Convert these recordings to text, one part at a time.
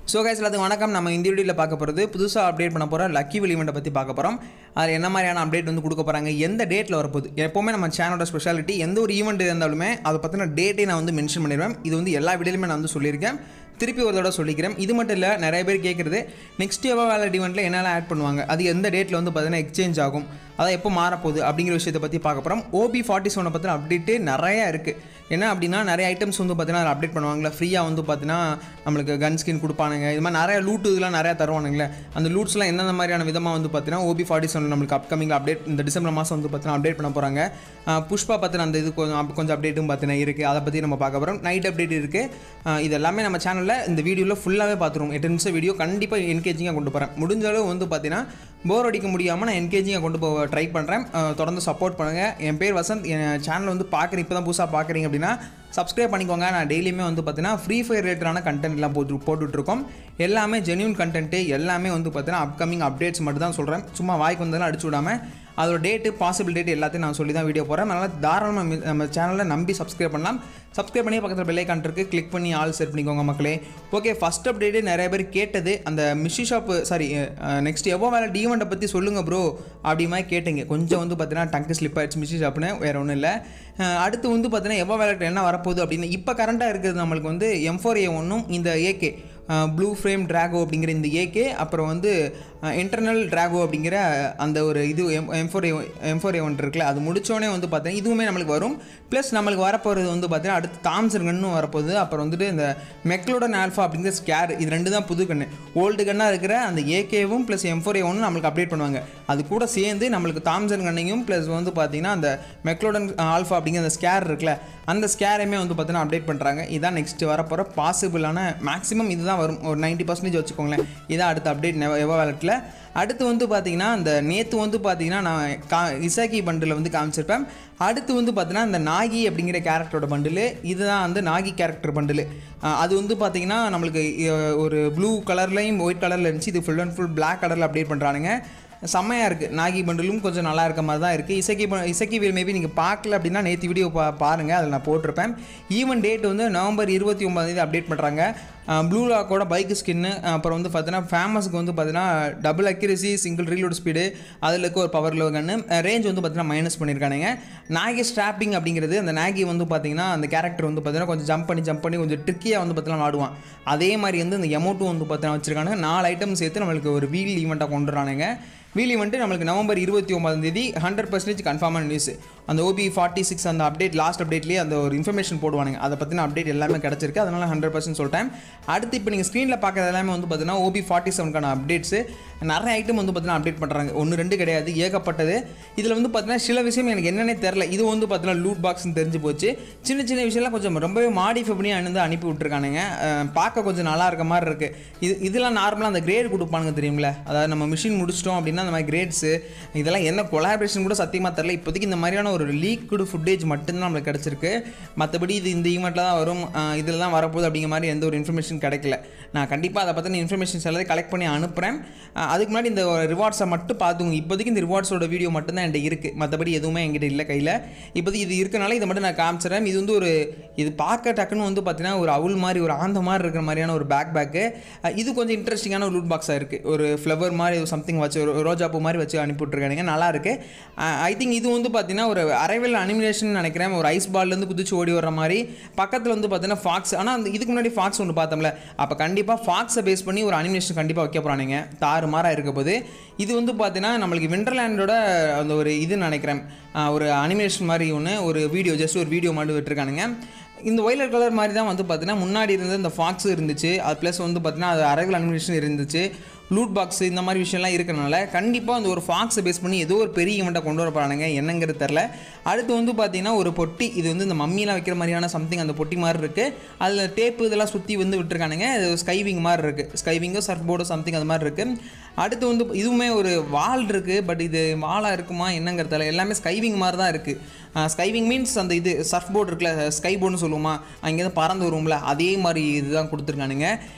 so guys எல்லாத்துக்கும் வணக்கம் நம்ம இந்த வீடியோவில் பார்க்க போகிறது புதுசாக அப்டேட் பண்ண போகிற லக்கி வெளிவெண்ட்டை பற்றி பார்க்க போகிறோம் அதில் என்ன மாதிரியான அப்டேட் வந்து கொடுக்க போகிறாங்க எந்த டேட்டில் வரப்போகுது எப்போவுமே நம்ம சேனலோட ஸ்பெஷாலிட்டி எந்த ஒரு ஈவெண்ட் இருந்தாலுமே அதை பற்றின டேட்டை நான் வந்து மென்ஷன் பண்ணிடுவேன் இது வந்து எல்லா வீடியோலையுமே நான் வந்து சொல்லியிருக்கேன் திருப்பி ஒரு தடவை சொல்லிக்கிறேன் இது மட்டும் இல்லை நிறைய பேர் கேட்குறது நெக்ஸ்ட் எவா வேலட் ஈவெண்ட்டில் என்னெல்லாம் ஆட் பண்ணுவாங்க அது எந்த டேட்டில் வந்து பார்த்தீங்கன்னா எக்ஸ்சேஞ்ச் ஆகும் அதான் எப்போ மாறப்போகுது அப்படிங்கிற விஷயத்தை பற்றி பார்க்க போகிறோம் ஓபி ஃபார்ட்டி செவனை பற்றின அப்டேட்டு நிறையா இருக்குது என்ன அப்படின்னா நிறைய ஐட்டம்ஸ் வந்து பார்த்தீங்கன்னா அதில் அப்டேட் பண்ணுவாங்களா ஃப்ரீயாக வந்து பார்த்தீங்கன்னா நம்மளுக்கு கன் ஸ்கின் கொடுப்பானுங்க இது மாதிரி நிறைய லூட் இதெல்லாம் நிறையா தருவானுங்களே அந்த லூட்ஸ்லாம் எந்தெந்த மாதிரியான விதமாக வந்து பார்த்தீங்கன்னா ஓபி ஃபார்ட்டி செவன் நம்மளுக்கு அப்கமிங் அப்டேட் இந்த டிசம்பர் மாதம் வந்து பார்த்தீங்கன்னா அப்டேட் பண்ண போகிறாங்க புஷ்பா பற்றின அந்த இது கொஞ்சம் அப்- கொஞ்சம் அப்டேட்டும் பார்த்தீங்கன்னா இருக்குது அதை பற்றி நம்ம பார்க்க போகிறோம் நைட் அப்டேட் இருக்குது இது எல்லாமே நம்ம சேனலில் இந்த வீடியோவில் ஃபுல்லாகவே பார்த்துருவோம் எட்டு நிமிஷம் வீடியோ கண்டிப்பாக என்கேஜிங்காக கொண்டு போகிறேன் முடிஞ்ச அளவு வந்து பார்த்தீங்கன்னா போர் அடிக்க முடியாமல் நான் என்கேஜிங்காக கொண்டு போக ட்ரை பண்ணுறேன் தொடர்ந்து சப்போர்ட் பண்ணுங்கள் என் பேர் வசந்த் என் சேனல் வந்து பார்க்குறேன் இப்போ தான் புதுசாக பார்க்குறீங்க அப்படின்னா சப்ஸ்கிரைப் பண்ணிக்கோங்க நான் டெய்லியுமே வந்து பார்த்தீங்கன்னா ஃப்ரீ ஃபயர் ரிலேட்டடான கண்டென்ட் எல்லாம் போட்டு போட்டுட்ருக்கோம் எல்லாமே ஜென்யூன் கண்டென்ட்டு எல்லாமே வந்து பார்த்தீங்கன்னா அப்கமிங் அப்டேட்ஸ் மட்டும் தான் சொல்கிறேன் சும்மா வாய்க்கு வந்ததெல்லாம் அடிச்சு விடாமல் அதோட டேட்டு பாசிபிள் டேட் எல்லாத்தையும் நான் சொல்லி தான் வீடியோ போகிறேன் அதனால் தாராளமாக நம்ம சேனலில் நம்பி சப்ஸ்கிரைப் பண்ணலாம் சப்ஸ்கிரைப் பண்ணி பக்கத்தில் பெல் ஐக்கான் இருக்குது கிளிக் பண்ணி ஆல் செட் பண்ணிக்கோங்க மக்களே ஓகே ஃபஸ்ட் அப்டேட்டு நிறைய பேர் கேட்டது அந்த மிஷி ஷாப்பு சாரி நெக்ஸ்ட் எவ்வளோ வேலை டீவெண்ட்டை பற்றி சொல்லுங்கள் ப்ரோ அப்படி மாதிரி கேட்டீங்க கொஞ்சம் வந்து பார்த்தீங்கன்னா டங்கு ஸ்லிப் ஆயிடுச்சு மிஷி ஷாப்னு வேறு ஒன்றும் இல்லை அஹ் அடுத்து வந்து பார்த்தீங்கன்னா எவ்வளோ வேலை என்ன வரப்போகுது அப்படின்னு இப்போ கரண்ட்டாக இருக்கிறது நம்மளுக்கு வந்து எம் ஃபோர் ஏ ஒன்றும் இந்த ஏகே ப்ளூ ஃப்ரேம் ட்ராகோ அப்படிங்கிற இந்த ஏகே அப்புறம் வந்து இன்டர்னல் ட்ராகோ அப்படிங்கிற அந்த ஒரு இது M M four A M four A one இருக்குல்ல அது முடிச்சோடனே வந்து பார்த்தீங்கன்னா இதுவுமே நம்மளுக்கு வரும் ப்ளஸ் நம்மளுக்கு வரப்போகிறது வந்து பார்த்தீங்கன்னா அடுத்து தாம்சன் கன்னும் வரப்போகுது அப்புறம் வந்துட்டு இந்த மெக்லோடன் ஆல்ஃபா அப்படிங்கிற ஸ்கேர் இது ரெண்டு தான் புது கன்று ஓல்டு கன்னாக இருக்கிற அந்த ஏகேவும் ப்ளஸ் எம் ஃபோர் ஏ ஒன்று நம்மளுக்கு அப்டேட் பண்ணுவாங்க அது கூட சேர்ந்து நம்மளுக்கு தாம்சன் கன்னையும் ப்ளஸ் வந்து பார்த்தீங்கன்னா அந்த மெக்லோடன் ஆல்ஃபா அப்படிங்கிற அந்த ஸ்கேர் இருக்குல்ல அந்த ஸ்கேரையுமே வந்து பார்த்தீங்கன்னா அப்டேட் பண்ணுறாங்க இதான் நெக்ஸ்ட் வரப்போகிற பாசிபிளான மேக்ஸிமம் இதுதான் வரும் ஒரு நைன்ட்டி பர்சன்டேஜ் வச்சுக்கோங்களேன் இதான் அடுத்த அப்டேட் எவ வேலட்டில் அடுத்து வந்து பார்த்தீங்கன்னா அந்த நேற்று வந்து பார்த்தீங்கன்னா நான் கா இசாக்கி பண்டில் வந்து காமிச்சிருப்பேன் அடுத்து வந்து பார்த்தீங்கன்னா இந்த நாகி அப்படிங்கிற கேரக்டரோட பண்டில் இதுதான் வந்து நாகி கேரக்டர் பண்டில் அது வந்து பார்த்தீங்கன்னா நம்மளுக்கு அஹ், ஒரு ப்ளூ கலர்லையும் ஒயிட் கலரில் இருந்துச்சு இது ஃபுல் அண்ட் ஃபுல் Black கலரில் அப்டேட் பண்ணுறானுங்க செம்மையாக இருக்குது நாகி பண்டிலும் கொஞ்சம் நல்லா இருக்க மாதிரி தான் இருக்குது இசக்கி ப- இசக்கி வீல் மேபி நீங்கள் பார்க்கல அப்படின்னா நேற்று வீடியோ பா பாருங்கள் அதில் நான் போட்டிருப்பேன் ஈவன் டேட் வந்து நவம்பர் இருபத்தி ஒன்பதாந்தேதி அப்டேட் பண்ணுறாங்க ப்ளூ லாக்கோட பைக் ஸ்கின்னு அப்புறம் வந்து பார்த்தீங்கன்னா ஃபேமஸுக்கு வந்து பார்த்தீங்கன்னா double accuracy single reload speed அதில் இருக்க ஒரு பவர் லோ கன்னு ரேஞ்ச் வந்து பார்த்தீங்கன்னா மைனஸ் பண்ணியிருக்கானுங்க நாகி ஸ்ட்ராப்பிங் அப்படிங்கிறது அந்த நாகி வந்து பார்த்தீங்கன்னா அந்த கேரக்டர் வந்து பார்த்தீங்கன்னா கொஞ்சம் ஜம்ப் பண்ணி ஜம்ப் பண்ணி கொஞ்சம் ட்ரிக்கியாக வந்து பார்த்தீங்கன்னா ஆடுவான் அதே மாதிரி வந்து இந்த எமௌண்ட்டும் வந்து பார்த்தீங்கன்னா வச்சிருக்கானுங்க நாலு ஐட்டம் சேர்த்து நம்மளுக்கு ஒரு வீல் ஈவெண்ட்டாக கொண்டு வரானுங்க வீல் ஈவெண்ட்டு நம்மளுக்கு நவம்பர் இருபத்தி ஒன்பதாம் தேதி ஹண்ட்ரட் பர்சன்டேஜ் கன்ஃபார்மான நியூஸ் அந்த ஓபி ஃபார்ட்டி சிக்ஸ் அந்த அப்டேட் லாஸ்ட் அப்டேட்லேயே அந்த ஒரு இன்ஃபர்மேஷன் போடுவானுங்க அதை பற்றின அப்டேட் எல்லாமே கிடச்சிருக்கு அதனால ஹண்ட்ரட் பர்சன்ட் சொல்லிட்டேன் அடுத்து இப்போ நீங்கள் ஸ்க்ரீனில் பார்க்குறது எல்லாமே வந்து பார்த்தீங்கன்னா ஓபி ஃபார்ட்டி செவனுக்கான அப்டேட்ஸு நிறைய ஐட்டம் வந்து பார்த்தீங்கன்னா அப்டேட் பண்ணுறாங்க ஒன்று ரெண்டு கிடையாது ஏகப்பட்டது இதில் வந்து பார்த்தீங்கன்னா சில விஷயம் எனக்கு என்னன்னே தெரில இது வந்து பார்த்தீங்கன்னா லூட் பாக்ஸ்னு தெரிஞ்சு போச்சு சின்ன சின்ன விஷயம்லாம் கொஞ்சம் ரொம்பவே மாடிஃபை பண்ணி வந்து அனுப்பி விட்ருக்கானுங்க அஹ் பார்க்க கொஞ்சம் நல்லா இருக்க மாதிரி இருக்குது இது இதெல்லாம் நார்மலாக அந்த கிரேட் கொடுப்பானுங்க தெரியுங்களா அதாவது நம்ம மிஷின் முடிச்சிட்டோம் அப்படின்னா அந்த மாதிரி கிரேட்ஸு இதெல்லாம் என்ன கொலாபரேஷன் கூட சத்தியமாக தெரில இப்போதைக்கு இந்த மாதிரியான ஒரு லீக்டு ஃபுட்டேஜ் மட்டும்தான் நம்மளுக்கு கிடச்சிருக்கு மற்றபடி இது இந்த ஈவெண்ட்டில் தான் வரும் இதில் தான் வரப்போகுது அப்படிங்கிற மாதிரி எந்த ஒரு இன்ஃபர்மேஷன் கிடைக்கல நான் கண்டிப்பாக அதை பற்றின இன்ஃபர்மேஷன்ஸ் எல்லாத்தையும் கலெக்ட் பண்ணி அனுப்புகிறேன் அஹ் அதுக்கு முன்னாடி இந்த ரிவார்ட்ஸை மட்டும் பார்த்துங்க இப்போதைக்கு இந்த ரிவார்ட்ஸோட வீடியோ மட்டும் தான் என்கிட்ட இருக்குது மற்றபடி எதுவுமே என்கிட்ட இல்லை கையில் இப்போதைக்கு இது இருக்கனால இதை மட்டும் நான் காமிச்சிடுறேன் இது வந்து ஒரு இது பார்க்க டக்குன்னு வந்து பார்த்தீங்கன்னா ஒரு அவுல் மாதிரி ஒரு ஆந்த மாதிரி இருக்கிற மாதிரியான ஒரு பேக் பேக்கு இது கொஞ்சம் இன்ட்ரெஸ்டிங்கான ஒரு லூட் பாக்ஸாக இருக்குது ஒரு ஃப்ளவர் மாதிரி சம்திங் வச்சு ஒரு ரோஜா பூ மாதிரி வச்சு அனுப்பி விட்ருக்கானுங்க நல்லா இருக்கு ஐ திங்க் இது வந்து பார்த்தீங்கன்னா ஒரு அரைவல் அனிமினேஷன் நினைக்கிறேன் ஒரு ஐஸ் பால்லேருந்து குதிச்சு ஓடி வர்ற மாதிரி பக்கத்தில் வந்து பார்த்தீங்கன்னா ஃபாக்ஸ் ஆனால் அந்த இதுக்கு முன்னாடி ஃபாக்ஸ் ஒன்று பார்த்தோம்ல அப்போ கண்டிப்பாக ஃபாக்ஸை பேஸ் பண்ணி ஒரு அனிமேஷன் கண்டிப்பாக வைக்க போகிறானுங்க தாறு மாறாக இருக்க போது இது வந்து பார்த்தீங்கன்னா நம்மளுக்கு விண்டர்லேண்டோட அந்த ஒரு இது நினைக்கிறேன் ஆஹ் ஒரு அனிமேஷன் மாதிரி ஒன்று ஒரு வீடியோ ஜஸ்ட் ஒரு வீடியோ மட்டும் விட்டுருக்கானுங்க இந்த ஒயிலட் கலர் மாதிரி தான் வந்து பார்த்தீங்கன்னா முன்னாடி இருந்த இந்த ஃபாக்ஸ் இருந்துச்சு அது ப்ளஸ் வந்து பார்த்தீங்கன்னா அது அரைவல் அனிமேஷன் இருந்துச்சு லூட் பாக்ஸ் இந்த மாதிரி விஷயம்லாம் இருக்கறனால கண்டிப்பாக அந்த ஒரு ஃபாக்ஸை பேஸ் பண்ணி ஏதோ ஒரு பெரிய ஈவெண்ட்டை கொண்டு வர போகிறானுங்க என்னங்கிறது தெரில அடுத்து வந்து பார்த்தீங்கன்னா ஒரு பொட்டி இது வந்து இந்த மம்மிலாம் வைக்கிற மாதிரியான சம்திங் அந்த பொட்டி மாதிரி இருக்குது அதில் டேப்பு இதெல்லாம் சுற்றி வந்து விட்டுருக்கானுங்க இது ஸ்கைவிங் மாதிரி இருக்குது ஸ்கைவிங்கோ சர்ஃப் போர்டோ சம்திங் அது மாதிரி இருக்குது அடுத்து வந்து இதுவுமே ஒரு வால் இருக்குது பட் இது வாலாக இருக்குமா என்னங்கிறது தெரியல எல்லாமே ஸ்கைவிங் மாதிரி தான் இருக்குது ஸ்கைவிங் மீன்ஸ் அந்த இது சர்ஃப் போர்டு இருக்குல்ல ஸ்கை போர்டுன்னு சொல்லுவோமா அங்கேருந்து பறந்து வருவோம்ல அதே மாதிரி இதுதான் கொடுத்துருக்கானுங்க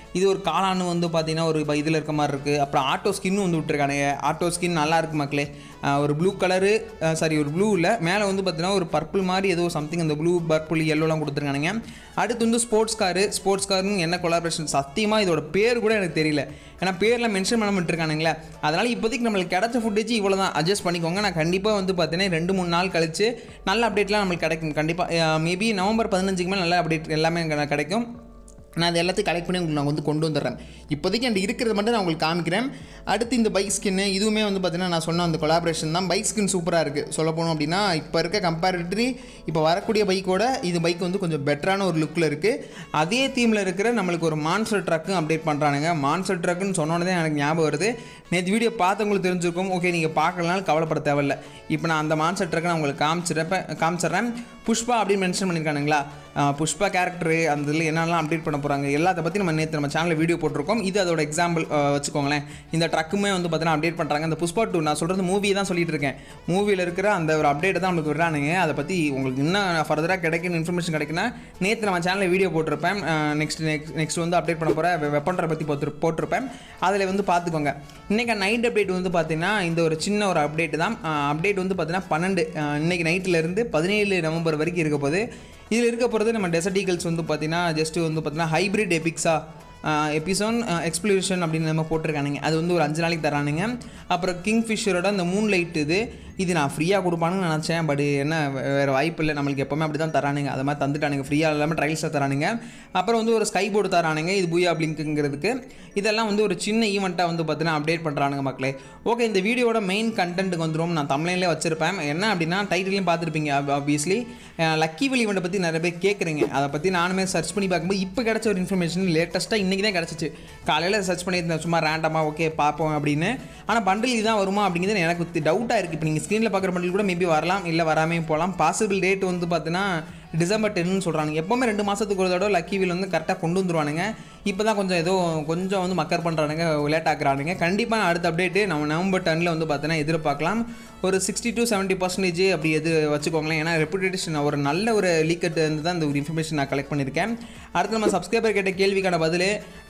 இது ஒரு காளான் வந்து பார்த்தீங்கன்னா ஒரு இதில் இருக்க மாதிரி இருக்குது அப்புறம் ஆட்டோ ஸ்கின்னு வந்து விட்டுருக்கானுங்க ஆட்டோ ஸ்கின் நல்லா இருக்கு மக்களே ஆஹ் ஒரு ப்ளூ கலரு சாரி ஒரு ப்ளூ இல்லை மேலே வந்து பார்த்தீங்கன்னா ஒரு பர்பிள் மாதிரி ஏதோ சம்திங் அந்த ப்ளூ பர்பிள் எல்லோலாம் கொடுத்துருக்கானுங்க அடுத்து வந்து ஸ்போர்ட்ஸ் காரு ஸ்போர்ட்ஸ் காருன்னு என்ன கொலாபரேஷன் சத்தியமாக இதோட பேர் கூட எனக்கு தெரியல ஏன்னா பேரில் மென்ஷன் பண்ண விட்டுருக்கானுங்களே அதனால் இப்போதைக்கு நம்மளுக்கு கிடைச்ச ஃபுட்டேஜ் இவ்வளோ தான் அட்ஜஸ்ட் பண்ணிக்கோங்க நான் கண்டிப்பாக வந்து பார்த்தீங்கன்னா ரெண்டு மூணு நாள் கழிச்சு நல்ல அப்டேட்லாம் நம்மளுக்கு கிடைக்கும் கண்டிப்பாக மேபி நவம்பர் பதினஞ்சுக்கு மேலே நல்ல அப்டேட் எல்லாமே எனக்கு கிடைக்கும் நான் அது எல்லாத்தையும் கலெக்ட் பண்ணி உங்களுக்கு நான் வந்து கொண்டு வந்துடுறேன் இப்போதைக்கு என்கிட்ட இருக்கிறத மட்டும் நான் உங்களுக்கு காமிக்கிறேன் அடுத்து இந்த பைக் ஸ்கின்னு இதுவுமே வந்து பார்த்தீங்கன்னா நான் சொன்ன அந்த கொலாபரேஷன் தான் பைக் ஸ்கின் சூப்பராக இருக்குது சொல்ல போனோம் அப்படின்னா இப்போ இருக்க கம்பேரிட்டரி இப்போ வரக்கூடிய பைக்கோட இது பைக் வந்து கொஞ்சம் பெட்டரான ஒரு லுக்கில் இருக்குது அதே தீமில் இருக்கிற நம்மளுக்கு ஒரு மான்சர் ட்ரக்கும் அப்டேட் பண்ணுறானுங்க மான்சர் ட்ரக்குன்னு சொன்னோன்னே தான் எனக்கு ஞாபகம் வருது நேற்று வீடியோ பார்த்தவங்களுக்கு தெரிஞ்சிருக்கும் ஓகே நீங்கள் பார்க்கலனாலும் கவலைப்பட தேவையில்ல இப்போ நான் அந்த மான்சர் ட்ரக்கை நான் உங்களுக்கு காமிச்சிடப்ப காமிச்சிட்றேன் புஷ்பா அப்படின்னு மென்ஷன் பண்ணியிருக்கானுங்களா ஆஹ் புஷ்பா கேரக்டரு அந்த இதில் என்னெல்லாம் அப்டேட் பண்ண போகிறாங்க எல்லாத்த பற்றி நம்ம நேற்று நம்ம சேனலில் வீடியோ போட்டிருக்கோம் இது அதோட எக்ஸாம்பிள் வச்சுக்கோங்களேன் இந்த ட்ரக்குமே வந்து பார்த்தீங்கன்னா அப்டேட் பண்ணுறாங்க இந்த புஷ்பா டூ நான் சொல்கிறது மூவி தான் சொல்லிட்டு இருக்கேன் மூவியில் இருக்கிற அந்த ஒரு அப்டேட் தான் நமக்கு விடுறானுங்க அதை பற்றி உங்களுக்கு இன்னும் ஃபர்தராக கிடைக்கும் இன்ஃபர்மேஷன் கிடைக்குன்னா நேற்று நம்ம சேனலில் வீடியோ போட்டிருப்பேன் நெக்ஸ்ட் நெக்ஸ்ட் நெக்ஸ்ட் வந்து அப்டேட் பண்ண போகிற வெப்பன்றை பற்றி போட்டு போட்டிருப்பேன் அதில் வந்து பார்த்துக்கோங்க இன்றைக்கி நைட் அப்டேட் வந்து பார்த்தீங்கன்னா இந்த ஒரு சின்ன ஒரு அப்டேட் தான் அப்டேட் வந்து பார்த்தீங்கன்னா பன்னெண்டு அஹ், இன்னைக்கு நைட்டிலேருந்து பதினேழு நவம்பர் வரைக்கும் இருக்க போகுது இதில் இருக்க போகிறது நம்ம டெசர்ட் ஈகிள்ஸ் வந்து பார்த்தீங்கன்னா ஜஸ்ட்டு வந்து பார்த்தீங்கன்னா ஹைப்ரிட் எபிக்ஸா எபிசோன் எக்ஸ்ப்ளூஷன் அப்படின்னு நம்ம போட்டிருக்கானுங்க அது வந்து ஒரு அஞ்சு நாளைக்கு தரானுங்க அப்புறம் கிங் ஃபிஷரோட அந்த மூன் லைட் இது இது நான் ஃப்ரீயாக கொடுப்பானுன்னு நினச்சேன் பட் என்ன வே- வேறு வாய்ப்பு இல்லை நம்மளுக்கு எப்போவுமே அப்படி தான் தரானுங்க அது மாதிரி தந்துட்டானுங்க ஃப்ரீயாக இல்லாமல் ட்ரைல்ஸாக தரானுங்க அப்புறம் வந்து ஒரு ஸ்கை போர்டு தரானுங்க இது பூயா பிளிங்க்குங்கிறதுக்கு இதெல்லாம் வந்து ஒரு சின்ன ஈவெண்ட்டாக வந்து பார்த்தீங்கன்னா அப்டேட் பண்ணுறானுங்க மக்களே ஓகே இந்த வீடியோட மெயின் கண்டென்ட்டுக்கு வந்துடும் நான் தமிழ்லேயே வச்சிருப்பேன் என்ன அப்படின்னா டைட்டிலையும் பார்த்துருப்பீங்க ஆப்வியஸ்லி லக்கி வெளி ஈவெண்ட்டை பற்றி நிறைய பேர் கேட்குறீங்க அதை பற்றி நானுமே சர்ச் பண்ணி பார்க்கும்போது இப்போ கிடச்ச ஒரு இன்ஃபர்மேஷன் லேட்டஸ்ட்டாக இன்றைக்கி தான் கிடச்சிச்சு காலையில் சர்ச் பண்ணியிருந்தேன் சும்மா ரேண்டமாக ஓகே பார்ப்போம் அப்படின்னு ஆனால் பண்டில் இதுதான் வருமா அப்படிங்கிறது எனக்கு டவுட்டாக இருக்குது இப்போ நீங்கள் ஸ்க்ரீனில் பார்க்குற பண்டில் கூட மேபி வரலாம் இல்லை வராமே போகலாம் பாசிபிள் டேட் வந்து பார்த்தீங்கன்னா டிசம்பர் டென்னு சொல்கிறாங்க எப்போவுமே ரெண்டு மாதத்துக்கு ஒரு தடவை லக்கி வீல் வந்து கரெக்டாக கொண்டு வந்துருவானுங்க இப்போ தான் கொஞ்சம் ஏதோ கொஞ்சம் வந்து மக்கர் பண்ணுறானுங்க லேட் ஆக்குறானுங்க கண்டிப்பாக அடுத்த அப்டேட்டு நம்ம நவம்பர் டென்னில் வந்து பார்த்தீங்கன்னா எதிர்பார்க்கலாம் ஒரு சிக்ஸ்டி டு செவன்ட்டி பர்சன்டேஜ் அப்படி எது வச்சுக்கோங்களேன் ஏன்னா ரெப்புடேஷன் ஒரு நல்ல ஒரு லீக்கெட் இருந்து தான் இந்த ஒரு இன்ஃபர்மேஷன் நான் கலெக்ட் பண்ணியிருக்கேன் அடுத்து நம்ம சப்ஸ்கிரைபர் கேட்ட கேள்விக்கான பதில்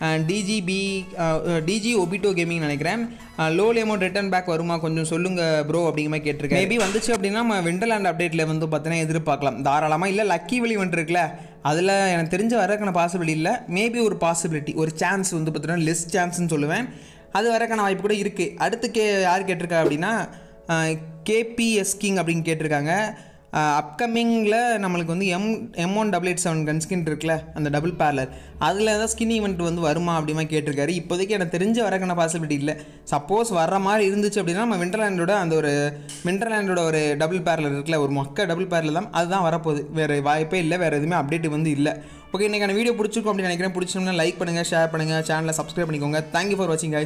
டிஜிபி டிஜி ஒபிட்டோ கேமிங் நினைக்கிறேன் லோ அமௌண்ட் ரிட்டர்ன் பேக் வருமா கொஞ்சம் சொல்லுங்க ப்ரோ அப்படிங்கிற மாதிரி கேட்டிருக்கேன் மேபி வந்துச்சு அப்படின்னா நம்ம விண்டர்லேண்ட் அப்டேட்டில் வந்து பார்த்தீங்கன்னா எதிர்பார்க்கலாம் தாராளமாக இல்லை லக்கி வெளி வந்துருக்குல்ல அதில் எனக்கு தெரிஞ்ச வரக்கான பாசிபிலிட்டி இல்லை மேபி ஒரு பாசிபிலிட்டி ஒரு சான்ஸ் வந்து பார்த்தீங்கன்னா லெஸ் சான்ஸ்னு சொல்லுவேன் அது வரக்கான வாய்ப்பு கூட இருக்குது அடுத்து கே யார் கேட்டிருக்கா அப்படின்னா கேபிஎஸ் கிங் அப்படின்னு கேட்டிருக்காங்க அப்கமிங்கில் நம்மளுக்கு வந்து M M one double eight seven gun skin இருக்குல்ல அந்த டபுள் பேரலர் அதில் ஏதாவது ஸ்கின் ஈவெண்ட் வந்து வருமா அப்படிமா கேட்டிருக்காரு இப்போதைக்கு எனக்கு தெரிஞ்ச வரக்கான பாசிபிலிட்டி இல்லை சப்போஸ் வர்ற மாதிரி இருந்துச்சு அப்படின்னா நம்ம விண்டர்லேண்டோட அந்த ஒரு விண்டர்லேண்டோட ஒரு டபுள் பேரலர் இருக்குல்ல ஒரு மொக்க டபுள் பேரலர் தான் அதுதான் வரப்போகுது வேறு வாய்ப்பே இல்லை வேறு எதுவுமே அப்டேட் வந்து இல்லை ஓகே இன்றைக்கான வீடியோ பிடிச்சிருக்கும் அப்படின்னு நினைக்கிறேன் பிடிச்சோம்னா லைக் பண்ணுங்கள் ஷேர் பண்ணுங்கள் சேனலை சப்ஸ்கிரைப் பண்ணிக்கோங்க தேங்க்யூ ஃபார் வாட்சிங்